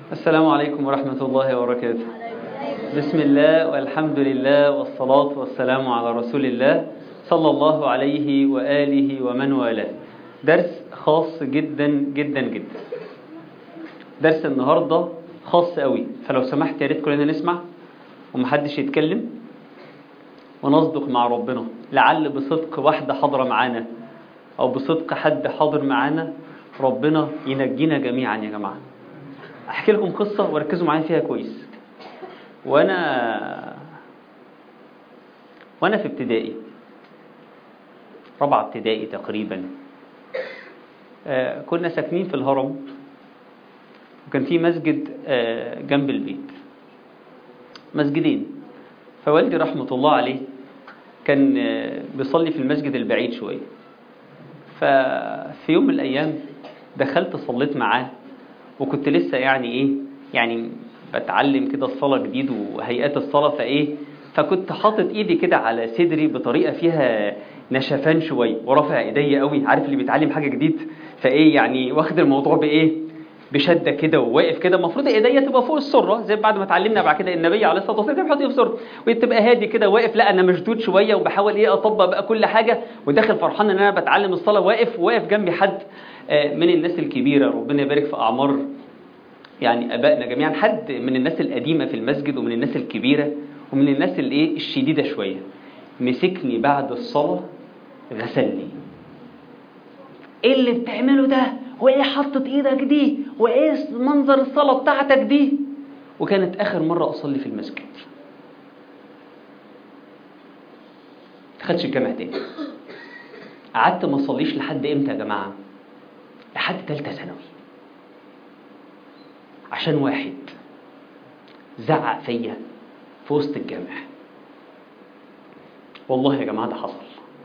السلام عليكم ورحمة الله وبركاته بسم الله والحمد لله والصلاة والسلام على رسول الله صلى الله عليه وآله ومن والاه درس خاص جدا جدا جدا درس النهاردة خاص قوي فلو سمحت يا ريت كلنا نسمع ومحدش يتكلم ونصدق مع ربنا لعل بصدق واحدة حاضرة معانا أو بصدق حد حاضر معانا ربنا ينجينا جميعا يا جماعة أحكي لكم قصة وركزوا معايا فيها كويس وأنا وأنا في ابتدائي رابعة ابتدائي تقريبا آه كنا ساكنين في الهرم وكان في مسجد آه جنب البيت مسجدين فوالدي رحمة الله عليه كان آه بيصلي في المسجد البعيد شوية ففي يوم من الأيام دخلت صليت معاه وكنت لسه يعني إيه يعني بتعلم كده الصلاة جديد وهيئات الصلاة فإيه فكنت حاطط إيدي كده على صدري بطريقة فيها نشفان شوية ورافع إيديا قوي عارف اللي بيتعلم حاجة جديد فإيه يعني واخد الموضوع بإيه بشده كده وواقف كده المفروض ايديا تبقى فوق السره زي بعد ما اتعلمنا بعد كده النبي عليه الصلاه والسلام بيحط في السره وتبقى هادي كده واقف لا انا مشدود شويه وبحاول ايه اطبق بقى كل حاجه وداخل فرحان ان انا بتعلم الصلاه واقف واقف جنبي حد من الناس الكبيره ربنا يبارك في اعمار يعني ابائنا جميعا حد من الناس القديمه في المسجد ومن الناس الكبيره ومن الناس الايه الشديده شويه مسكني بعد الصلاه غسلني ايه اللي بتعمله ده وايه حطت ايدك دي وايه منظر الصلاه بتاعتك دي وكانت اخر مره اصلي في المسجد خدش الجامع تاني قعدت ما اصليش لحد امتى يا جماعه لحد ثالثه ثانوي عشان واحد زعق فيا في وسط الجامع والله يا جماعه ده حصل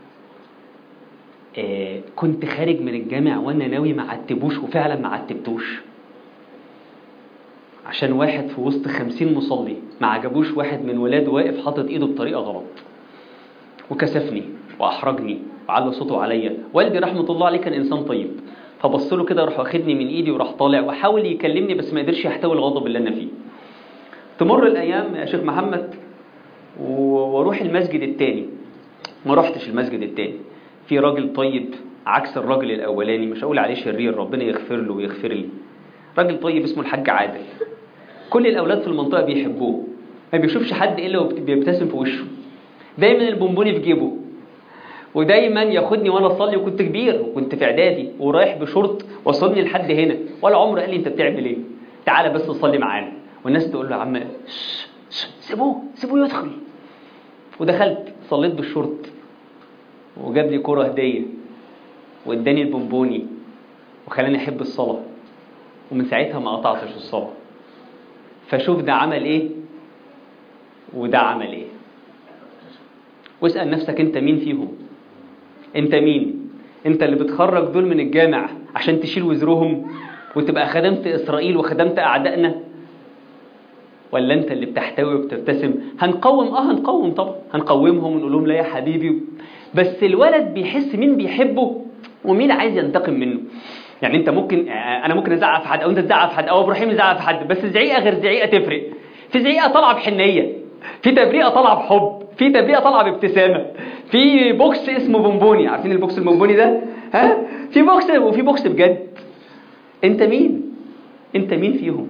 آه كنت خارج من الجامع وانا ناوي ما عتبوش وفعلا ما عتبتوش عشان واحد في وسط خمسين مصلي ما عجبوش واحد من ولاده واقف حاطط ايده بطريقه غلط وكسفني واحرجني وعلى صوته عليا والدي رحمه الله عليه كان انسان طيب فبص له كده راح واخدني من ايدي وراح طالع وحاول يكلمني بس ما قدرش يحتوي الغضب اللي انا فيه تمر الايام يا شيخ محمد واروح المسجد التاني ما رحتش المسجد التاني في راجل طيب عكس الراجل الاولاني مش هقول عليه شرير ربنا يغفر له ويغفر لي راجل طيب اسمه الحاج عادل كل الاولاد في المنطقه بيحبوه ما بيشوفش حد الا وبيبتسم في وشه دايما البونبوني في جيبه ودايما ياخدني وانا اصلي وكنت كبير وكنت في اعدادي ورايح بشورت وصلني لحد هنا ولا عمره قال لي انت بتعمل ايه تعالى بس صلي معانا والناس تقول له يا عم سيبوه سيبوه يدخل ودخلت صليت بالشورت وجاب لي كرة هدية واداني البونبوني وخلاني احب الصلاة ومن ساعتها ما قطعتش الصلاة فشوف ده عمل ايه وده عمل ايه واسأل نفسك انت مين فيهم انت مين انت اللي بتخرج دول من الجامع عشان تشيل وزرهم وتبقى خدمت اسرائيل وخدمت اعدائنا ولا انت اللي بتحتوي وبتبتسم هنقوم اه هنقوم طبعا هنقومهم ونقول لهم لا يا حبيبي بس الولد بيحس مين بيحبه ومين عايز ينتقم منه يعني انت ممكن انا ممكن ازعق في حد او انت تزعق في حد او ابراهيم يزعق في حد بس زعيقه غير زعيقه تفرق في زعيقه طالعه بحنيه في تبريئه طالعه بحب في تبريئه طالعه بابتسامه في بوكس اسمه بونبوني عارفين البوكس البونبوني ده ها في بوكس وفي بوكس بجد انت مين انت مين فيهم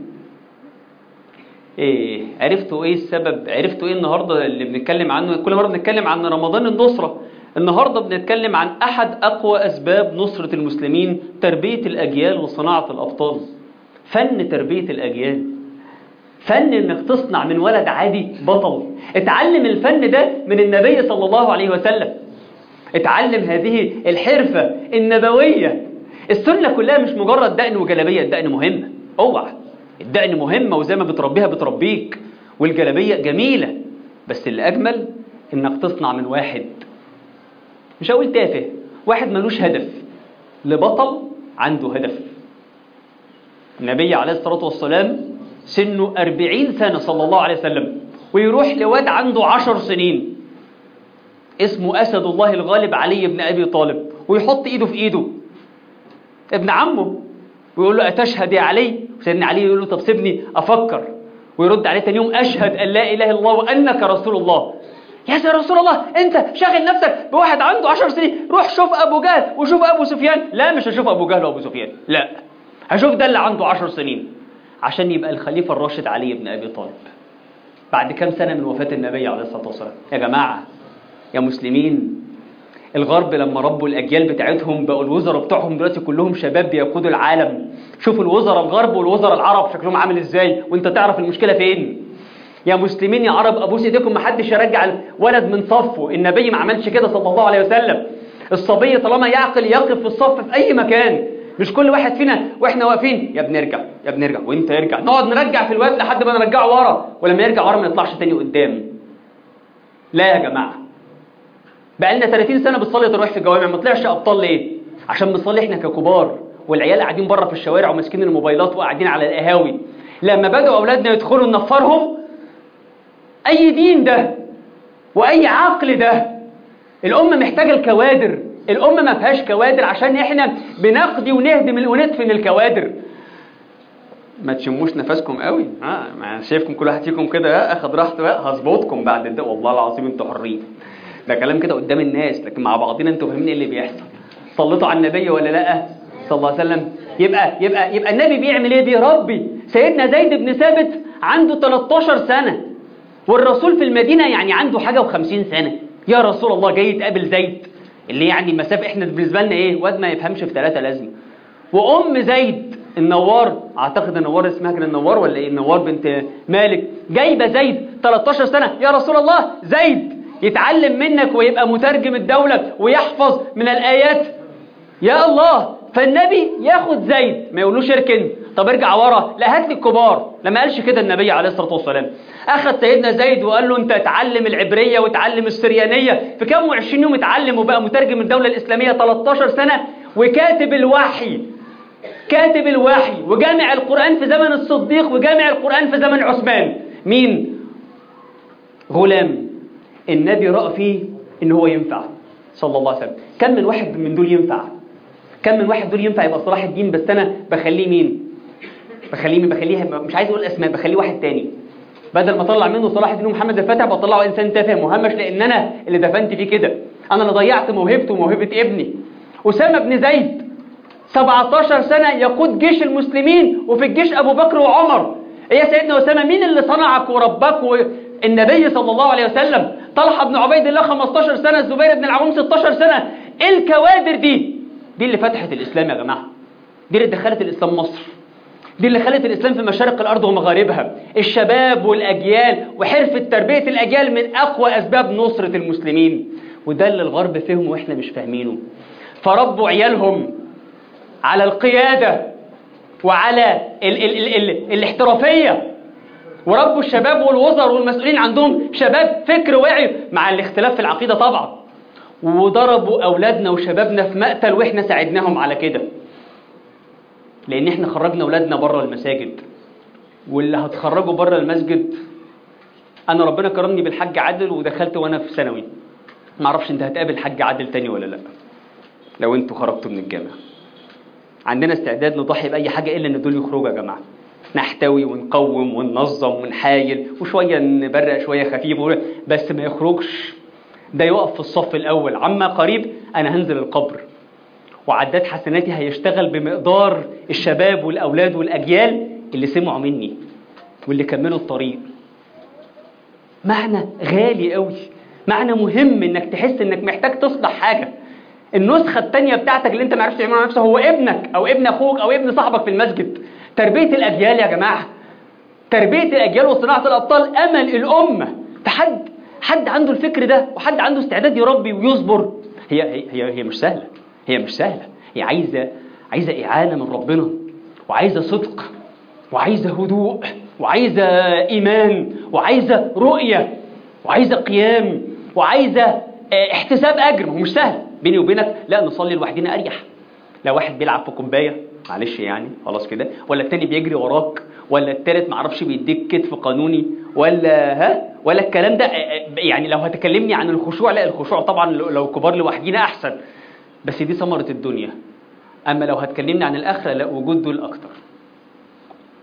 ايه عرفتوا ايه السبب عرفتوا ايه النهارده اللي بنتكلم عنه كل مره بنتكلم عن رمضان النصره النهارده بنتكلم عن احد اقوى اسباب نصره المسلمين تربيه الاجيال وصناعه الابطال فن تربيه الاجيال فن انك تصنع من ولد عادي بطل اتعلم الفن ده من النبي صلى الله عليه وسلم اتعلم هذه الحرفه النبويه السنه كلها مش مجرد دقن وجلابيه الدقن مهمه اوعى الدقن مهمة وزي ما بتربيها بتربيك والجلابية جميلة بس اللي أجمل إنك تصنع من واحد مش هقول تافه واحد ملوش هدف لبطل عنده هدف النبي عليه الصلاة والسلام سنه أربعين سنة صلى الله عليه وسلم ويروح لواد عنده عشر سنين اسمه أسد الله الغالب علي بن أبي طالب ويحط إيده في إيده ابن عمه ويقول له أتشهد يا علي سيدنا علي يقول له طب سيبني افكر ويرد عليه تاني يوم اشهد ان لا اله الا الله وانك رسول الله يا سيدي رسول الله انت شاغل نفسك بواحد عنده عشر سنين روح شوف ابو جهل وشوف ابو سفيان لا مش هشوف ابو جهل وابو سفيان لا هشوف ده اللي عنده عشر سنين عشان يبقى الخليفه الراشد علي بن ابي طالب بعد كام سنه من وفاه النبي عليه الصلاه والسلام يا جماعه يا مسلمين الغرب لما ربوا الاجيال بتاعتهم بقوا الوزراء بتوعهم دلوقتي كلهم شباب بيقودوا العالم شوفوا الوزراء الغرب والوزراء العرب شكلهم عامل ازاي وانت تعرف المشكله فين يا مسلمين يا عرب ابوس ايديكم ما حدش يرجع ولد من صفه النبي ما عملش كده صلى الله عليه وسلم الصبي طالما يعقل يقف في الصف في اي مكان مش كل واحد فينا واحنا واقفين يا ابني ارجع يا ابني ارجع وانت ارجع نقعد نرجع في الواد لحد ما نرجعه ورا ولما يرجع ورا ما يطلعش تاني قدام لا يا جماعه بقى لنا 30 سنه بنصلي تراويح في الجوامع ما طلعش ابطال ليه عشان بنصلي احنا ككبار والعيال قاعدين بره في الشوارع وماسكين الموبايلات وقاعدين على القهاوي لما بدأوا اولادنا يدخلوا ننفرهم اي دين ده واي عقل ده الامه محتاجه الكوادر الامه ما فيهاش كوادر عشان احنا بنقضي ونهدم وندفن الكوادر ما تشموش نفسكم قوي اه ما شايفكم كل واحد فيكم كده اخد راحته هظبطكم بعد ده والله العظيم انتوا حرين ده كلام كده قدام الناس لكن مع بعضنا انتوا فاهمين ايه اللي بيحصل صليتوا على النبي ولا لا صلى الله عليه وسلم يبقى يبقى يبقى النبي بيعمل ايه بيربي سيدنا زيد بن ثابت عنده 13 سنه والرسول في المدينه يعني عنده حاجه و50 سنه يا رسول الله جاي تقابل زيد اللي يعني المسافه احنا بالنسبه لنا ايه واد ما يفهمش في ثلاثه لازمه وام زيد النوار اعتقد النوار اسمها كان النوار ولا ايه النوار بنت مالك جايبه زيد 13 سنه يا رسول الله زيد يتعلم منك ويبقى مترجم الدولة ويحفظ من الآيات يا الله فالنبي ياخد زيد ما يقولوش اركن طب ارجع ورا لا هات لي الكبار لما قالش كده النبي عليه الصلاة والسلام أخذ سيدنا زيد وقال له أنت اتعلم العبرية وتعلم السريانية في كام وعشرين يوم اتعلم وبقى مترجم الدولة الإسلامية 13 سنة وكاتب الوحي كاتب الوحي وجامع القرآن في زمن الصديق وجامع القرآن في زمن عثمان مين غلام النبي رأى فيه ان هو ينفع صلى الله عليه وسلم كم من واحد من دول ينفع كم من واحد دول ينفع يبقى صلاح الدين بس انا بخليه مين بخليه مين بخليه مش عايز اقول اسماء بخليه واحد تاني بدل ما اطلع منه صلاح الدين محمد الفتح بطلعه انسان تافه مهمش لان انا اللي دفنت فيه كده انا اللي ضيعت موهبته وموهبه ابني اسامه بن زيد 17 سنه يقود جيش المسلمين وفي الجيش ابو بكر وعمر ايه يا سيدنا اسامه مين اللي صنعك ورباك و... النبي صلى الله عليه وسلم طلحة بن عبيد الله 15 سنة الزبير بن العوام 16 سنة ايه الكوادر دي دي اللي فتحت الإسلام يا جماعة دي اللي دخلت الإسلام مصر دي اللي خلت الإسلام في مشارق الأرض ومغاربها الشباب والأجيال وحرفة تربية الأجيال من أقوى أسباب نصرة المسلمين وده اللي الغرب فهمه وإحنا مش فاهمينه فربوا عيالهم على القيادة وعلى ال ال ال ال الاحترافية وربوا الشباب والوزر والمسؤولين عندهم شباب فكر واعي مع الاختلاف في العقيدة طبعا وضربوا أولادنا وشبابنا في مقتل وإحنا ساعدناهم على كده لأن إحنا خرجنا أولادنا بره المساجد واللي هتخرجوا بره المسجد أنا ربنا كرمني بالحج عادل ودخلت وأنا في ثانوي معرفش أنت هتقابل حج عادل تاني ولا لأ لو أنتوا خرجتوا من الجامعة عندنا استعداد نضحي بأي حاجة إلا إن دول يخرجوا يا جماعة نحتوي ونقوم وننظم ونحايل وشوية نبرق شوية خفيف بس ما يخرجش ده يقف في الصف الأول عما قريب أنا هنزل القبر وعداد حسناتي هيشتغل بمقدار الشباب والأولاد والأجيال اللي سمعوا مني واللي كملوا الطريق معنى غالي قوي معنى مهم انك تحس انك محتاج تصلح حاجة النسخة التانية بتاعتك اللي انت ما عرفتش تعملها نفسها هو ابنك او ابن اخوك او ابن صاحبك في المسجد تربية الأجيال يا جماعة تربية الأجيال وصناعة الأبطال أمل الأمة فحد حد عنده الفكر ده وحد عنده استعداد يربي ويصبر هي هي هي مش سهلة هي مش سهلة هي عايزة عايزة إعانة من ربنا وعايزة صدق وعايزة هدوء وعايزة إيمان وعايزة رؤية وعايزة قيام وعايزة احتساب أجر هو مش سهل بيني وبينك لا نصلي لوحدنا أريح لا واحد بيلعب في كوباية معلش يعني خلاص كده ولا التاني بيجري وراك ولا التالت معرفش بيديك كتف قانوني ولا ها ولا الكلام ده يعني لو هتكلمني عن الخشوع لا الخشوع طبعا لو كبار لوحدينا احسن بس دي ثمرة الدنيا اما لو هتكلمني عن الاخرة لا وجود دول اكتر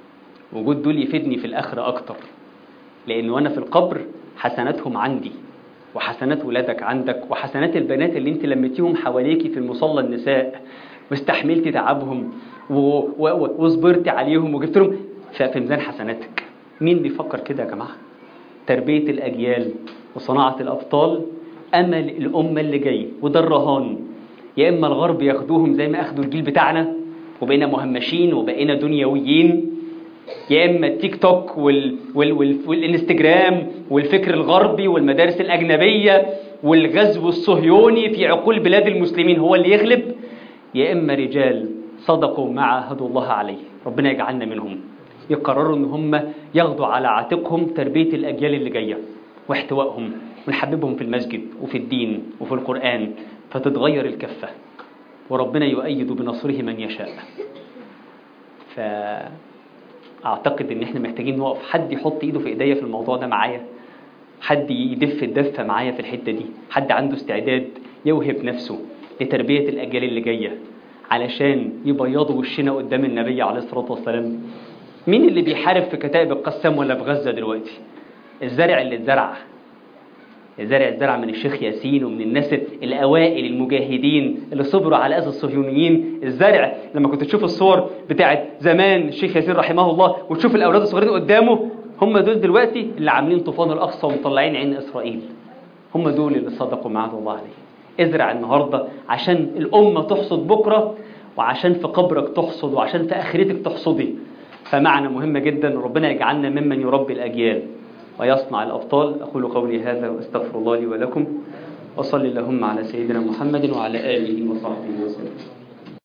وجود دول يفيدني في الآخرة أكتر لأن وأنا في القبر حسناتهم عندي وحسنات ولادك عندك وحسنات البنات اللي انت لميتيهم حواليكي في المصلى النساء واستحملتي تعبهم و... و... وصبرتي عليهم وجبت لهم في ميزان حسناتك مين بيفكر كده يا جماعة تربية الأجيال وصناعة الأبطال أمل الأمة اللي جاي وده الرهان يا إما الغرب ياخدوهم زي ما أخدوا الجيل بتاعنا وبقينا مهمشين وبقينا دنيويين يا اما التيك توك وال... وال... وال... والانستجرام والفكر الغربي والمدارس الاجنبيه والغزو الصهيوني في عقول بلاد المسلمين هو اللي يغلب يا اما رجال صدقوا ما عاهدوا الله عليه ربنا يجعلنا منهم يقرروا ان هم ياخدوا على عاتقهم تربيه الاجيال اللي جايه واحتوائهم ونحببهم في المسجد وفي الدين وفي القران فتتغير الكفه وربنا يؤيد بنصره من يشاء ف اعتقد ان احنا محتاجين نقف حد يحط ايده في ايديا في الموضوع ده معايا حد يدف الدفه معايا في الحته دي حد عنده استعداد يوهب نفسه لتربيه الاجيال اللي جايه علشان يبيضوا وشنا قدام النبي عليه الصلاه والسلام مين اللي بيحارب في كتائب القسام ولا في غزه دلوقتي الزرع اللي اتزرع الزرع اتزرع من الشيخ ياسين ومن الناس الاوائل المجاهدين اللي صبروا على اذى الصهيونيين الزرع لما كنت تشوف الصور بتاعت زمان الشيخ ياسين رحمه الله وتشوف الاولاد الصغيرين قدامه هم دول دلوقتي اللي عاملين طوفان الاقصى ومطلعين عين اسرائيل هم دول اللي صدقوا ما عهد الله عليه ازرع النهارده عشان الامه تحصد بكره وعشان في قبرك تحصد وعشان في اخرتك تحصدي فمعنى مهمه جدا ربنا يجعلنا ممن يربي الاجيال ويصنع الأبطال أقول قولي هذا وأستغفر الله لي ولكم وصل اللهم على سيدنا محمد وعلى آله وصحبه وسلم